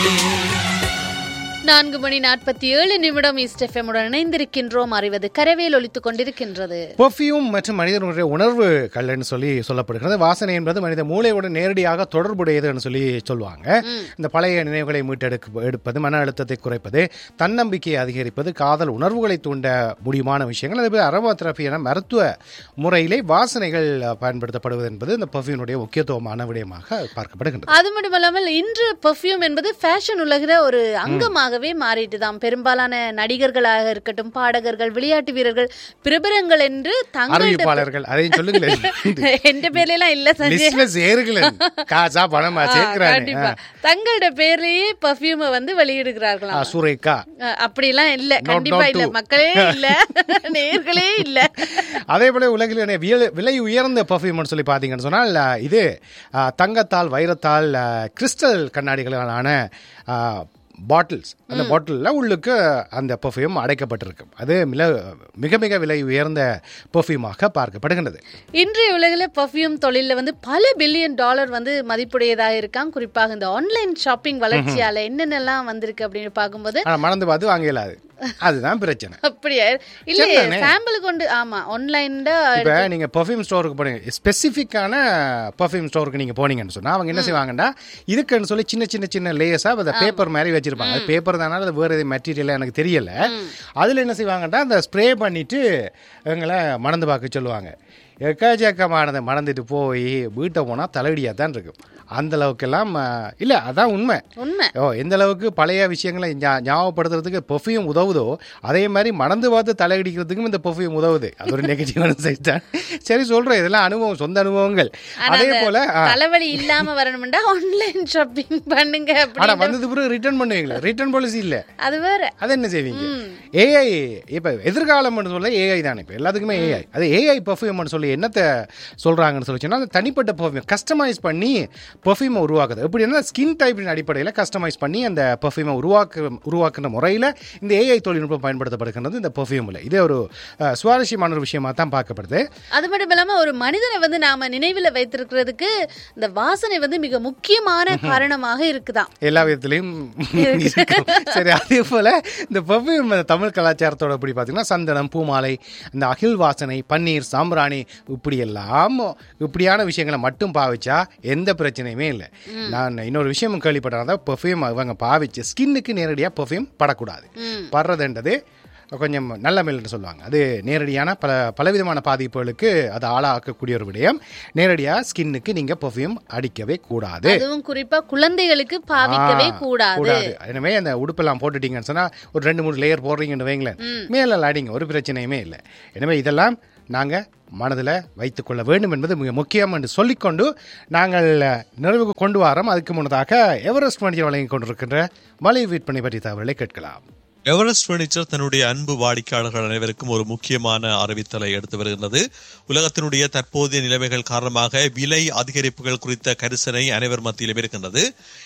நான்கு மணி நாற்பத்தி ஏழு நிமிடம் இஸ்டெஃபமுடன் இணைந்திருக்கின்றோம் அறிவது கரவேல் ஒலித்துக் கொண்டிருக்கின்றது பெர்ஃப்யூம் மற்றும் மனிதனுடைய உணர்வு கல்லுன்னு சொல்லி சொல்லப்படுகிறது வாசனை என்பது மனித மூளையுடன் நேரடியாக தொடர்புடையதுன்னு சொல்லி சொல்லுவாங்க இந்த பழைய நினைவுகளை மீட்டெடுக்க எடுப்பது மன அழுத்தத்தை குறைப்பது தன்னம்பிக்கையை அதிகரிப்பது காதல் உணர்வுகளை தூண்ட முடியுமான விஷயங்கள் அதே அரபா தெரப்பி என மருத்துவ முறையிலே வாசனைகள் பயன்படுத்தப்படுவது என்பது இந்த பெர்ஃப்யூனுடைய முக்கியத்துவமான விடயமாக பார்க்கப்படுகின்றது அது மட்டுமல்லாமல் இன்று பெர்ஃப்யூம் என்பது ஃபேஷன் உலகிற ஒரு அங்கமாகவே மாறிட்டுதான் பெரும்பாலான நடிகர்களாக இருக்கட்டும் பாடகர்கள் விளையாட்டு வீரர்கள் பிரபலங்கள் என்று தங்கள் அறிவிப்பாளர்கள் அதையும் சொல்லுங்களேன் எந்த பேர்ல எல்லாம் இல்ல சஞ்சய் லிஸ்ட்ல சேருங்களேன் காசா பணமா ஆ, சேர்க்கிறாங்க கண்டிப்பா தங்களோட பேர்லயே பெர்ஃப்யூமை வந்து வெளியிடுகிறார்களாம் சுரேகா அஹ், அப்படிலாம் இல்ல Not- கண்டிப்பா not இல்ல to. மக்களே இல்ல நேர்களே இல்ல அதே போல உலகில் விலை- விலை உயர்ந்த பர்ஃப்யூம்னு சொல்லி பார்த்தீங்கன்னு சொன்னால் அஹ், இது அஹ், தங்கத்தால் வைரத்தால் அஹ், கிறிஸ்டல் கண்ணாடிகளான பாட்டில்ஸ் அந்த பாட்டிலில் உள்ளுக்கு அந்த பர்ஃப்யூம் அடைக்கப்பட்டிருக்கு அது மில மிக மிக விலை உயர்ந்த பர்ஃப்யூமாக பார்க்கப்படுகின்றது இன்றைய உலகில் பர்ஃப்யூம் தொழிலில் வந்து பல பில்லியன் டாலர் வந்து மதிப்புடையதாக இருக்காம் குறிப்பாக இந்த ஆன்லைன் ஷாப்பிங் வளர்ச்சியால என்னென்னலாம் வந்திருக்கு அப்படின்னு பார்க்கும்போது ஆனால் மறந்து பார்த்து வாங்க இயலாது அதுதான் பிரச்சனை அப்படியா இல்லையே சரிதானே? சாம்பிள் கொண்டு ஆமா ஆன்லைன்ல இப்போ நீங்கள் பர்ஃப்யூம் ஸ்டோருக்கு போனீங்க ஸ்பெசிஃபிக்கான பர்ஃப்யூம் ஸ்டோருக்கு நீங்கள் போனீங்கன்னு சொன்னால் அவங்க என்ன செய்வாங்கன்னா இதுக்குன்னு சொல்லி சின்ன சின்ன சின்ன லேயர்ஸாக அந்த பேப்பர் மாதிரி வச்சிருப்பாங்க அது பேப்பர் தானே அது வேறு எது மெட்டீரியலாக எனக்கு தெரியல அதில் என்ன செய்வாங்கன்னா அந்த ஸ்ப்ரே பண்ணிட்டு எங்களை மணந்து பார்க்க சொல்லுவாங்க எக்கச்சக்கமானதை மணந்துட்டு போய் வீட்டை போனால் தலைவடியாக தான் இருக்கும் அந்த அளவுக்கெல்லாம் இல்லை அதான் உண்மை உண்மை ஓ எந்த அளவுக்கு பழைய விஷயங்களை ஞா- ஞாபகப்படுத்துறதுக்கு பெர்ஃப்யூம் உதவுதோ அதே மாதிரி மணந்து பார்த்து தலையடிக்கிறதுக்கும் இந்த பெர்ஃப்யூம் உதவுது அது ஒரு நெகட்டிவான சைட் தான் சரி சொல்றேன் இதெல்லாம் அனுபவம் சொந்த அனுபவங்கள் ஆனா அதே அந்த போல ஆ, தலைவலி இல்லாம வரணும்டா ஆன்லைன் ஷாப்பிங் பண்ணுங்க ஆனா அப்படின்னு வந்தது பிறகு ரிட்டர்ன் பண்ணுவீங்களா ரிட்டர்ன் பாலிசி இல்ல அது வேற அது என்ன செய்வீங்க ஏஐ இப்ப எதிர்காலம்னு சொல்ல ஏஐ தானே இப்ப எல்லாத்துக்குமே ஏஐ அது ஏஐ பெர்ஃப்யூம்னு சொல்லி என்னத்தை சொல்றாங்கன்னு சொல்லி சொன்னா அந்த தனிப்பட்ட பெர்ஃப்யூம் கஸ்டமைஸ் பண்ணி பெர்ஃப்யூமை உருவாக்குது எப்படின்னா ஸ்கின் டைப்பின் அடிப்படையில் கஸ்டமைஸ் பண்ணி அந்த பெர்ஃப்யூமை உருவாக்கு உருவாக்குன முறையில் இந்த ஏஐ தொழில்நுட்பம் பயன்படுத்தப்படுகின்றது இந்த பெர்ஃப்யூமில் இது ஒரு அஹ், சுவாரஸ்யமான ஒரு விஷயமா தான் பார்க்கப்படுது அது மட்டும் இல்லாம ஒரு மனிதனை வந்து நாம நினைவுல வைத்திருக்கிறதுக்கு இந்த வாசனை வந்து மிக முக்கியமான காரணமாக இருக்குதாம் எல்லா விதத்துலையும் இருக்கும் சரி அதே போல இந்த பெர்ஃப்யூம் தமிழ் கலாச்சாரத்தோட எப்படி பார்த்தீங்கன்னா சந்தனம் பூமாலை இந்த அகில் வாசனை பன்னீர் சாம்பிராணி இப்படி எல்லாம் இப்படியான விஷயங்களை மட்டும் பாவிச்சா எந்த பிரச்சனையுமே இல்லை நான் இன்னொரு விஷயம் கேள்விப்பட்டேன் பெர்ஃப்யூம் அவங்க பாவிச்சு ஸ்கின்னுக்கு நேரடியாக பெர்ஃப்யூம் படக்கூடாது படுறதுன்றது கொஞ்சம் நல்ல மேல்னு சொல்லுவாங்க அது நேரடியான பல பலவிதமான பாதிப்புகளுக்கு அது ஆளாக்கக்கூடிய ஒரு விடயம் நேரடியாக ஸ்கின்னுக்கு நீங்கள் பெர்ஃப்யூம் அடிக்கவே கூடாது அதுவும் குறிப்பா குழந்தைகளுக்கு பாவிக்கவே ஆ, கூடாது எனவே அந்த உடுப்பெல்லாம் போட்டுட்டீங்கன்னு சொன்னா ஒரு ரெண்டு மூணு லேயர் போடுறீங்கன்னு வைங்களேன் மேல அடிங்க ஒரு பிரச்சனையுமே இல்லை எனவே இதெல்லாம் நாங்க மனதில் வைத்துக்கொள்ள வேண்டும் என்பது மிக முக்கியம் என்று சொல்லிக்கொண்டு நாங்கள் நிறைவுக்கு கொண்டு வரோம் அதுக்கு முன்னதாக எவரெஸ்ட் மனிதர் வழங்கி கொண்டிருக்கின்ற மலை விற்பனை பற்றி தகவலை கேட்கலாம் எவரெஸ்ட் பர்னிச்சர் தன்னுடைய அன்பு வாடிக்கையாளர்கள் அனைவருக்கும் ஒரு முக்கியமான அறிவித்தலை எடுத்து வருகின்றது உலகத்தினுடைய தற்போதைய நிலைமைகள் காரணமாக விலை அதிகரிப்புகள் குறித்த கரிசனை அனைவர் மத்தியிலும் இருக்கின்றது